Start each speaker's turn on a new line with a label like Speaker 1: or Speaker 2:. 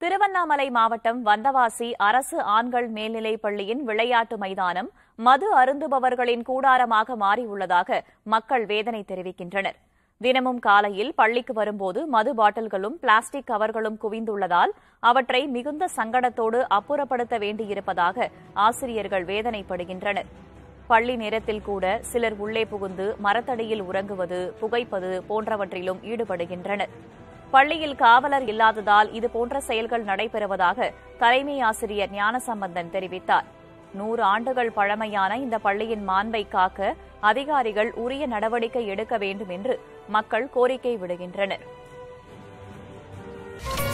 Speaker 1: திருவண்ணாமலை மாவட்டம் வந்தவாசி அரசு ஆண்கள் மேல்நிலைப் பள்ளியின் விளையாட்டு மைதானம் மது அருந்துபவர்களின் கூடாரமாக மாறியுள்ளதாக மக்கள் வேதனை தெரிவிக்கின்றனர் தினமும் காலையில் பள்ளிக்கு வரும்போது மது பாட்டில்களும் பிளாஸ்டிக் கவர்களும் குவிந்துள்ளதால் அவற்றை மிகுந்த சங்கடத்தோடு அப்புறப்படுத்த வேண்டியிருப்பதாக ஆசிரியர்கள் வேதனைப்படுகின்றனர் பள்ளி நேரத்தில் கூட சிலர் உள்ளே புகுந்து மரத்தடியில் உறங்குவது புகைப்பது போன்றவற்றிலும் ஈடுபடுகின்றனர் பள்ளியில் காவலர் இல்லாததால் இதுபோன்ற செயல்கள் நடைபெறுவதாக தலைமை ஆசிரியர் ஞானசம்பந்தன் தெரிவித்தார் நூறு ஆண்டுகள் பழமையான இந்த பள்ளியின் மாண்பை காக்க அதிகாரிகள் உரிய நடவடிக்கை எடுக்க வேண்டும் என்று மக்கள் கோரிக்கை விடுகின்றனர்